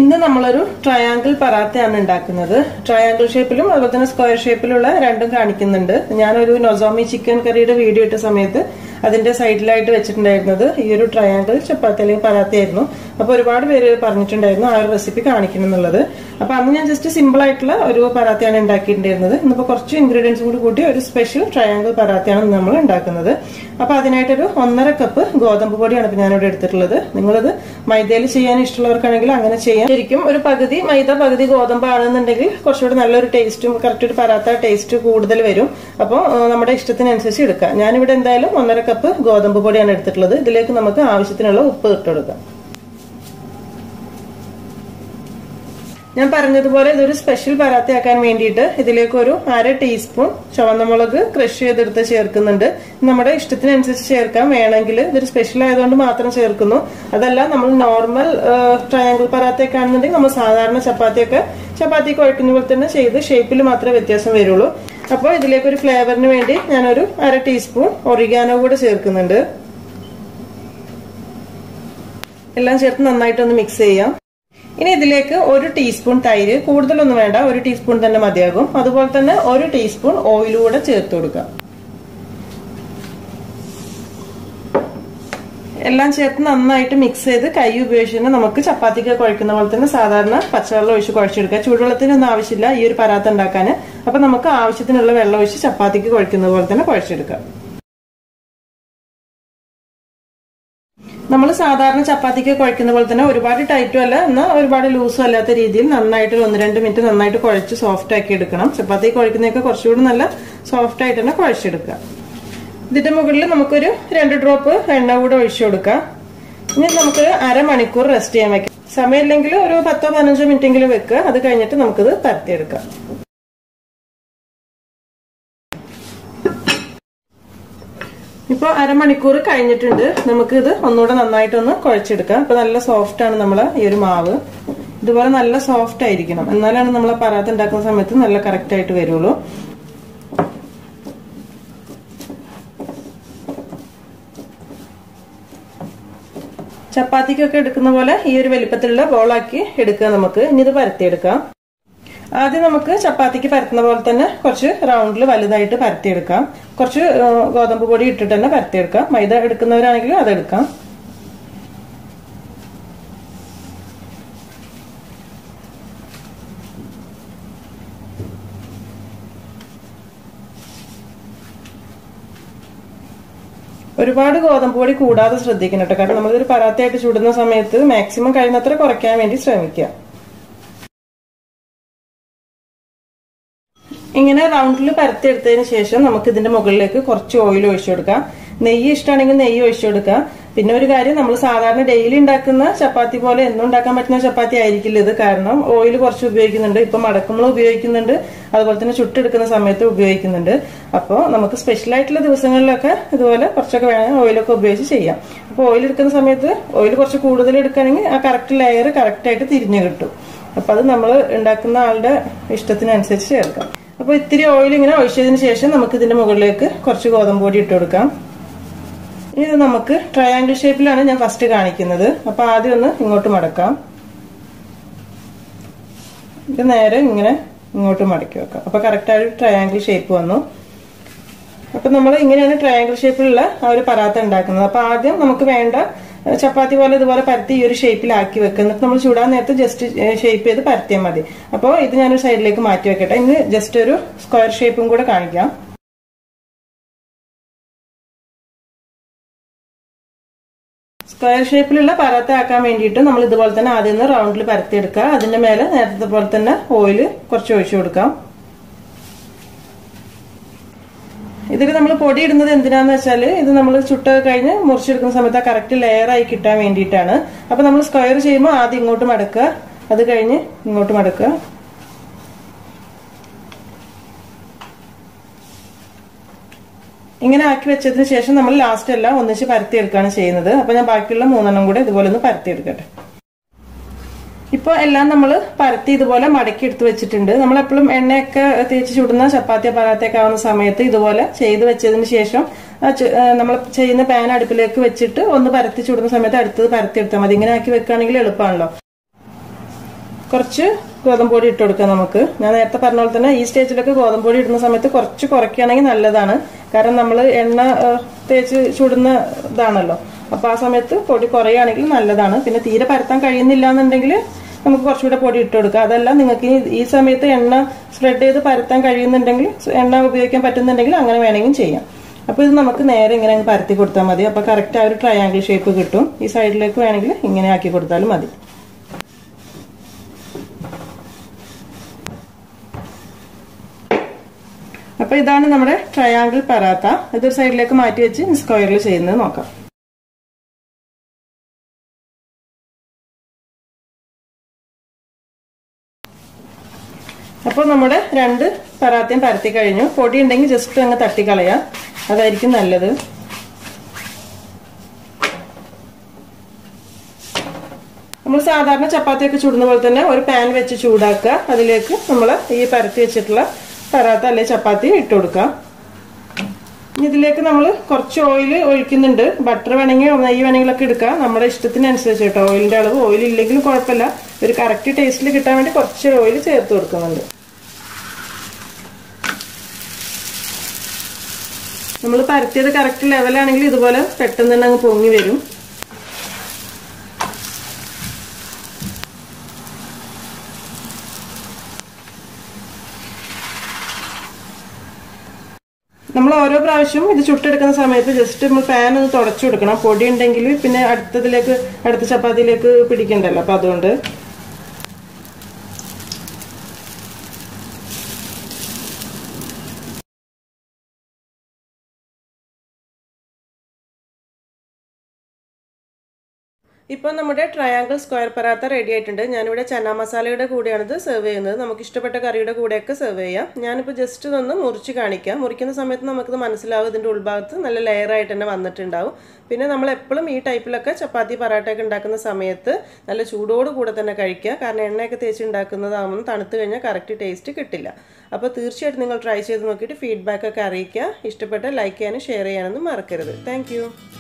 ഇന്ന് നമ്മളൊരു ട്രയാങ്കിൾ പറാത്തയാണ് ഉണ്ടാക്കുന്നത് ട്രയാങ്കിൾ ഷേപ്പിലും അതുപോലെ തന്നെ സ്ക്വയർ ഷേപ്പിലുള്ള രണ്ടും കാണിക്കുന്നുണ്ട് ഞാനൊരു നൊസോമി ചിക്കൻ കറിയുടെ വീഡിയോ ഇട്ട സമയത്ത് അതിന്റെ സൈഡിലായിട്ട് വെച്ചിട്ടുണ്ടായിരുന്നത് ഈ ഒരു ട്രയാങ്കിൾ ചപ്പാത്തി അല്ലെങ്കിൽ പറാത്തയായിരുന്നു അപ്പൊ ഒരുപാട് പേര് പറഞ്ഞിട്ടുണ്ടായിരുന്നു ആ ഒരു റെസിപ്പി കാണിക്കണം എന്നുള്ളത് അപ്പൊ അന്ന് ഞാൻ ജസ്റ്റ് സിമ്പിൾ ആയിട്ടുള്ള ഒരു പറാത്തയാണ് ഉണ്ടാക്കിയിട്ടുണ്ടായിരുന്നത് ഇന്നിപ്പോ കുറച്ച് ഇൻഗ്രീഡിയൻസും കൂടി കൂട്ടി ഒരു സ്പെഷ്യൽ ട്രയാങ്കിൾ പറാത്തയാണ് ഇന്ന് നമ്മൾ ഉണ്ടാക്കുന്നത് അപ്പൊ അതിനായിട്ടൊരു ഒന്നര കപ്പ് ഗോതമ്പ് പൊടിയാണ് ഇപ്പൊ ഞാനിവിടെ എടുത്തിട്ടുള്ളത് നിങ്ങളത് മൈദയിൽ ചെയ്യാൻ ഇഷ്ടമുള്ളവർക്കാണെങ്കിൽ അങ്ങനെ ചെയ്യാം ശരിക്കും ഒരു പകുതി മൈദ പകുതി ഗോതമ്പ് ആണെന്നുണ്ടെങ്കിൽ കുറച്ചുകൂടി നല്ലൊരു ടേസ്റ്റും കറക്റ്റ് ഒരു പറാത്ത ടേസ്റ്റ് കൂടുതൽ വരും അപ്പോൾ നമ്മുടെ ഇഷ്ടത്തിനനുസരിച്ച് എടുക്കാം ഞാനിവിടെ എന്തായാലും ഒന്നര കപ്പ് ഗോതമ്പ് പൊടിയാണ് എടുത്തിട്ടുള്ളത് ഇതിലേക്ക് നമുക്ക് ആവശ്യത്തിനുള്ള ഉപ്പ് ഇട്ട് കൊടുക്കാം ഞാൻ പറഞ്ഞതുപോലെ ഇതൊരു സ്പെഷ്യൽ പരാത്തയാക്കാൻ വേണ്ടിയിട്ട് ഇതിലേക്ക് ഒരു അര ടീസ്പൂൺ ചുവന്നമുളക് ക്രഷ് ചെയ്തെടുത്ത് ചേർക്കുന്നുണ്ട് നമ്മുടെ ഇഷ്ടത്തിനനുസരിച്ച് ചേർക്കാം വേണമെങ്കിൽ ഇതൊരു സ്പെഷ്യൽ ആയതുകൊണ്ട് മാത്രം ചേർക്കുന്നു അതല്ല നമ്മൾ നോർമൽ ട്രയാങ്കിൾ പരാത്തയൊക്കെ ആണെന്നുണ്ടെങ്കിൽ നമ്മൾ സാധാരണ ചപ്പാത്തിയൊക്കെ ചപ്പാത്തി കുഴക്കുന്ന പോലെ തന്നെ ചെയ്ത് ഷേപ്പിൽ മാത്രമേ വ്യത്യാസം വരുള്ളൂ അപ്പോൾ ഇതിലേക്ക് ഒരു ഫ്ലേവറിന് വേണ്ടി ഞാനൊരു അര ടീസ്പൂൺ ഒറിഗാനോ കൂടെ ചേർക്കുന്നുണ്ട് എല്ലാം ചേർത്ത് നന്നായിട്ടൊന്ന് മിക്സ് ചെയ്യാം ഇനി ഇതിലേക്ക് ഒരു ടീസ്പൂൺ തൈര് കൂടുതലൊന്നും വേണ്ട ഒരു ടീസ്പൂൺ തന്നെ മതിയാകും അതുപോലെ തന്നെ ഒരു ടീസ്പൂൺ ഓയിൽ കൂടെ ചേർത്ത് കൊടുക്കാം എല്ലാം ചേർത്ത് നന്നായിട്ട് മിക്സ് ചെയ്ത് കൈ ഉപയോഗിച്ച് നമുക്ക് ചപ്പാത്തിക്ക് കുഴക്കുന്ന പോലെ തന്നെ സാധാരണ പച്ചവെള്ളം ഒഴിച്ച് കുഴച്ചെടുക്കുക ചൂടുവെള്ളത്തിനൊന്നും ആവശ്യമില്ല ഈ ഒരു പരാത്ത ഉണ്ടാക്കാൻ അപ്പൊ നമുക്ക് ആവശ്യത്തിനുള്ള വെള്ളം ഒഴിച്ച് ചപ്പാത്തിക്ക് കുഴക്കുന്ന പോലെ തന്നെ കുഴച്ചെടുക്കാം നമ്മൾ സാധാരണ ചപ്പാത്തിക്ക് കുഴക്കുന്ന പോലെ തന്നെ ഒരുപാട് ടൈറ്റും അല്ല എന്നാൽ ഒരുപാട് ലൂസും അല്ലാത്ത രീതിയിൽ നന്നായിട്ട് ഒന്ന് രണ്ട് മിനിറ്റ് നന്നായിട്ട് കുഴച്ച് സോഫ്റ്റ് ആക്കി എടുക്കണം ചപ്പാത്തി കുഴക്കുന്നതൊക്കെ കുറച്ചുകൂടി നല്ല സോഫ്റ്റ് ആയിട്ട് തന്നെ കുഴച്ചെടുക്കുക ഇതിന്റെ മുകളിൽ നമുക്കൊരു രണ്ട് ഡ്രോപ്പ് എണ്ണ കൂടെ ഒഴിച്ചു കൊടുക്കാം ഇനി നമുക്ക് അരമണിക്കൂർ റെസ്റ്റ് ചെയ്യാൻ വെക്കാം സമയമില്ലെങ്കിൽ ഒരു പത്തോ പതിനഞ്ചോ മിനിറ്റെങ്കിലും വെക്കുക അത് കഴിഞ്ഞിട്ട് നമുക്കിത് പരത്തിയെടുക്കാം ഇപ്പോൾ അരമണിക്കൂർ കഴിഞ്ഞിട്ടുണ്ട് നമുക്ക് ഇത് ഒന്നുകൂടെ നന്നായിട്ടൊന്ന് കുഴച്ചെടുക്കാം ഇപ്പൊ നല്ല സോഫ്റ്റ് ആണ് നമ്മളെ ഈ ഒരു മാവ് ഇതുപോലെ നല്ല സോഫ്റ്റ് ആയിരിക്കണം എന്നാലാണ് നമ്മൾ പരാത്ത ഉണ്ടാക്കുന്ന സമയത്ത് നല്ല കറക്റ്റ് ആയിട്ട് വരുള്ളൂ ചപ്പാത്തിക്കൊക്കെ എടുക്കുന്ന പോലെ ഈ ഒരു വലിപ്പത്തിലുള്ള ബോളാക്കി എടുക്കുക നമുക്ക് ഇനി ഇത് പരത്തിയെടുക്കാം ആദ്യം നമുക്ക് ചപ്പാത്തിക്ക് പരത്തുന്ന പോലെ തന്നെ കുറച്ച് റൗണ്ടിൽ വലുതായിട്ട് പരത്തിയെടുക്കാം കുറച്ച് ഗോതമ്പ് പൊടി ഇട്ടിട്ട് തന്നെ പരത്തിയെടുക്കാം മൈദ എടുക്കുന്നവരാണെങ്കിൽ അതെടുക്കാം ഒരുപാട് ഗോതമ്പ് പൊടി കൂടാതെ ശ്രദ്ധിക്കണം കേട്ടോ കാരണം നമ്മളൊരു പരാത്തയായിട്ട് ചുടുന്ന സമയത്ത് മാക്സിമം കഴിയുന്നത്ര കുറയ്ക്കാൻ വേണ്ടി ശ്രമിക്കുക ഇങ്ങനെ റൗണ്ടിൽ പരത്തിയെടുത്തതിന് ശേഷം നമുക്ക് ഇതിന്റെ മുകളിലേക്ക് കുറച്ച് ഓയിൽ ഒഴിച്ചു കൊടുക്കാം നെയ്യ് ഇഷ്ടമാണെങ്കിൽ നെയ്യ് ഒഴിച്ചു കൊടുക്കാം പിന്നെ ഒരു കാര്യം നമ്മൾ സാധാരണ ഡെയിലി ഉണ്ടാക്കുന്ന ചപ്പാത്തി പോലെ എന്നും ഉണ്ടാക്കാൻ പറ്റുന്ന ചപ്പാത്തി ആയിരിക്കില്ല ഇത് കാരണം ഓയിൽ കുറച്ച് ഉപയോഗിക്കുന്നുണ്ട് ഇപ്പൊ മടക്കുമ്പോൾ ഉപയോഗിക്കുന്നുണ്ട് അതുപോലെ തന്നെ ചുട്ടെടുക്കുന്ന സമയത്ത് ഉപയോഗിക്കുന്നുണ്ട് അപ്പോൾ നമുക്ക് സ്പെഷ്യൽ ആയിട്ടുള്ള ദിവസങ്ങളിലൊക്കെ ഇതുപോലെ കുറച്ചൊക്കെ വേണമെങ്കിൽ ഓയിലൊക്കെ ഉപയോഗിച്ച് ചെയ്യാം അപ്പോൾ ഓയിൽ എടുക്കുന്ന സമയത്ത് ഓയിൽ കുറച്ച് കൂടുതൽ എടുക്കുകയാണെങ്കിൽ ആ കറക്റ്റ് ലെയർ കറക്റ്റ് ആയിട്ട് തിരിഞ്ഞു കിട്ടും അപ്പൊ അത് നമ്മൾ ഉണ്ടാക്കുന്ന ആളുടെ ഇഷ്ടത്തിനനുസരിച്ച് ചേർക്കാം അപ്പോൾ ഇത്തിരി ഓയിൽ ഇങ്ങനെ ഒഴിച്ചതിന് ശേഷം നമുക്ക് ഇതിന്റെ മുകളിലേക്ക് കുറച്ച് ഗോതമ്പ് പൊടി ഇട്ട് കൊടുക്കാം ഇത് നമുക്ക് ട്രയാങ്കിൾ ഷേപ്പിലാണ് ഞാൻ ഫസ്റ്റ് കാണിക്കുന്നത് അപ്പൊ ആദ്യം ഒന്ന് ഇങ്ങോട്ട് മടക്കാം ഇത് നേരെ ഇങ്ങനെ ഇങ്ങോട്ട് മടക്കി വെക്കാം അപ്പൊ കറക്റ്റ് ആയിട്ട് ട്രയാങ്കിൾ ഷേപ്പ് വന്നു അപ്പൊ നമ്മൾ ഇങ്ങനെയാണ് ട്രയാങ്കിൾ ഷേപ്പിലുള്ള ആ ഒരു പറാത്ത ഉണ്ടാക്കുന്നത് അപ്പൊ ആദ്യം നമുക്ക് വേണ്ട ചപ്പാത്തി പോലെ ഇതുപോലെ പരത്തി ഈ ഒരു ഷേപ്പിലാക്കി വെക്കുക എന്നിട്ട് നമ്മൾ ചൂടാൻ നേരത്ത് ജസ്റ്റ് ഷേപ്പ് ചെയ്ത് പരത്തിയാൽ മതി അപ്പോൾ ഇത് ഞാനൊരു സൈഡിലേക്ക് മാറ്റി വെക്കട്ടെ ഇനി ജസ്റ്റ് ഒരു സ്ക്വയർ ഷേപ്പും കൂടെ കാണിക്കാം സ്ക്വയർ ഷേപ്പിലുള്ള പരത്ത ആക്കാൻ വേണ്ടിയിട്ട് നമ്മൾ ഇതുപോലെ തന്നെ ആദ്യം ഒന്ന് റൗണ്ടിൽ പരത്തിയെടുക്കുക അതിന്റെ മേലെ നേരത്തെ പോലെ തന്നെ ഓയിൽ കുറച്ച് ഒഴിച്ചു കൊടുക്കാം ഇതിൽ നമ്മൾ പൊടി ഇടുന്നത് എന്തിനാന്ന് വെച്ചാൽ ഇത് നമ്മൾ ചുട്ട് കഴിഞ്ഞ് മുറിച്ചെടുക്കുന്ന സമയത്ത് ആ കറക്റ്റ് ലെയർ ആയി കിട്ടാൻ വേണ്ടിയിട്ടാണ് അപ്പൊ നമ്മൾ സ്ക്വയർ ചെയ്യുമ്പോൾ ആദ്യം ഇങ്ങോട്ട് മടക്കുക അത് കഴിഞ്ഞ് ഇങ്ങോട്ട് മടക്കുക ഇങ്ങനെ ആക്കി വെച്ചതിന് ശേഷം നമ്മൾ ലാസ്റ്റ് എല്ലാം ഒന്നിച്ച് പരത്തിയെടുക്കുകയാണ് ചെയ്യുന്നത് അപ്പൊ ഞാൻ ബാക്കിയുള്ള മൂന്നെണ്ണം കൂടെ ഇതുപോലെ ഒന്ന് പരത്തിയെടുക്കട്ടെ ഇപ്പൊ എല്ലാം നമ്മൾ പരത്തി ഇതുപോലെ മടക്കി എടുത്ത് വെച്ചിട്ടുണ്ട് നമ്മൾ എപ്പോഴും എണ്ണയൊക്കെ തേച്ച് ചുടുന്ന ചപ്പാത്തി പരാത്തയൊക്കെ ആവുന്ന സമയത്ത് ഇതുപോലെ ചെയ്ത് വെച്ചതിന് ശേഷം നമ്മൾ ചെയ്യുന്ന പാൻ അടുപ്പിലേക്ക് വെച്ചിട്ട് ഒന്ന് പരത്തി ചുടുന്ന സമയത്ത് അടുത്തത് പരത്തി എടുത്താൽ മതി ഇങ്ങനെ ആക്കി വെക്കുകയാണെങ്കിൽ എളുപ്പമാണല്ലോ കുറച്ച് ഗോതമ്പ് പൊടി ഇട്ട് കൊടുക്കാം നമുക്ക് ഞാൻ നേരത്തെ പറഞ്ഞ പോലെ തന്നെ ഈ സ്റ്റേജിലൊക്കെ ഗോതമ്പ് പൊടി ഇടുന്ന സമയത്ത് കുറച്ച് കുറയ്ക്കുകയാണെങ്കിൽ നല്ലതാണ് കാരണം നമ്മൾ എണ്ണ ഏഹ്, തേച്ച് ചുടുന്ന ഇതാണല്ലോ അപ്പൊ ആ സമയത്ത് പൊടി കുറയുകയാണെങ്കിൽ നല്ലതാണ് പിന്നെ തീരെ പരത്താൻ കഴിയുന്നില്ല എന്നുണ്ടെങ്കിൽ നമുക്ക് കുറച്ചുകൂടെ പൊടി ഇട്ട് കൊടുക്കാം അതല്ല നിങ്ങൾക്ക് ഈ- ഈ സമയത്ത് എണ്ണ സ്പ്രെഡ് ചെയ്ത് പരത്താൻ കഴിയുന്നുണ്ടെങ്കിൽ എണ്ണ ഉപയോഗിക്കാൻ പറ്റുന്നുണ്ടെങ്കിൽ അങ്ങനെ വേണമെങ്കിൽ ചെയ്യാം അപ്പൊ ഇത് നമുക്ക് നേരെ ഇങ്ങനെ അങ്ങ് പരത്തി കൊടുത്താൽ മതി അപ്പൊ കറക്റ്റ് ആ ഒരു ട്രയാങ്കിൾ ഷേപ്പ് കിട്ടും ഈ സൈഡിലേക്ക് വേണമെങ്കിൽ ഇങ്ങനെ ആക്കി കൊടുത്താലും മതി അപ്പൊ ഇതാണ് നമ്മുടെ ട്രയാങ്കിൾ പറാത്ത ഇതൊരു സൈഡിലേക്ക് മാറ്റി വെച്ച് സ്ക്വയറിൽ ചെയ്യുന്നത് നോക്കാം അപ്പോൾ നമ്മുടെ രണ്ട് പറാത്തയും പരത്തി കഴിഞ്ഞു പൊടി ഉണ്ടെങ്കിൽ ജസ്റ്റ് അങ്ങ് തട്ടിക്കളയാം അതായിരിക്കും നല്ലത് നമ്മൾ സാധാരണ ചപ്പാത്തിയൊക്കെ ചുടുന്ന പോലെ തന്നെ ഒരു പാൻ വെച്ച് ചൂടാക്കുക അതിലേക്ക് നമ്മൾ ഈ പരത്തി വെച്ചിട്ടുള്ള പറാത്ത അല്ലെ ചപ്പാത്തി ഇട്ട് കൊടുക്കാം ഇനി ഇതിലേക്ക് നമ്മൾ കുറച്ച് ഓയിൽ ഒഴിക്കുന്നുണ്ട് ബട്ടർ വേണമെങ്കിൽ നെയ്യ് വേണമെങ്കിലൊക്കെ എടുക്കാം നമ്മുടെ ഇഷ്ടത്തിനനുസരിച്ച് കേട്ടോ ഓയിലിന്റെ അളവ് ഓയിൽ ഇല്ലെങ്കിലും കുഴപ്പമില്ല ഒരു കറക്റ്റ് ടേസ്റ്റിൽ കിട്ടാൻ വേണ്ടി കുറച്ച് ഓയിൽ ചേർത്ത് കൊടുക്കുന്നുണ്ട് നമ്മൾ പരത്തിയത് കറക്റ്റ് ലെവലാണെങ്കിൽ ഇതുപോലെ പെട്ടെന്ന് തന്നെ അങ്ങ് പൊങ്ങി വരും നമ്മൾ ഓരോ പ്രാവശ്യവും ഇത് ചുട്ടെടുക്കുന്ന സമയത്ത് ജസ്റ്റ് നമ്മൾ പാൻ ഒന്ന് തുടച്ചു കൊടുക്കണം പൊടി ഉണ്ടെങ്കിൽ പിന്നെ അടുത്തതിലേക്ക് അടുത്ത ചപ്പാത്തിയിലേക്ക് പിടിക്കണ്ടല്ലോ അപ്പൊ അതുകൊണ്ട് ഇപ്പോൾ നമ്മുടെ ട്രയാങ്കിൾ സ്ക്വയർ പറാത്ത റെഡി ആയിട്ടുണ്ട് ഞാനിവിടെ ചന മസാലയുടെ കൂടെയാണ് ഇത് സെർവ് ചെയ്യുന്നത് നമുക്ക് ഇഷ്ടപ്പെട്ട കറിയുടെ കൂടെയൊക്കെ സെർവ് ചെയ്യാം ഞാനിപ്പോൾ ജസ്റ്റ് ഇതൊന്ന് മുറിച്ച് കാണിക്കാം മുറിക്കുന്ന സമയത്ത് നമുക്കിത് മനസ്സിലാവും ഇതിൻ്റെ ഉൾഭാഗത്ത് നല്ല ലെയർ ആയിട്ട് തന്നെ വന്നിട്ടുണ്ടാവും പിന്നെ നമ്മൾ എപ്പോഴും ഈ ടൈപ്പിലൊക്കെ ചപ്പാത്തി പറാട്ടയൊക്കെ ഉണ്ടാക്കുന്ന സമയത്ത് നല്ല ചൂടോട് കൂടെ തന്നെ കഴിക്കുക കാരണം എണ്ണയൊക്കെ തേച്ച് ഉണ്ടാക്കുന്നതാകുമ്പോൾ തണുത്ത് കഴിഞ്ഞാൽ കറക്റ്റ് ടേസ്റ്റ് കിട്ടില്ല അപ്പോൾ തീർച്ചയായിട്ടും നിങ്ങൾ ട്രൈ ചെയ്ത് നോക്കിയിട്ട് ഫീഡ്ബാക്ക് ഒക്കെ അറിയിക്കുക ഇഷ്ടപ്പെട്ട ലൈക്ക് ചെയ്യാനും ഷെയർ ചെയ്യാനൊന്നും മറക്കരുത് താങ്ക്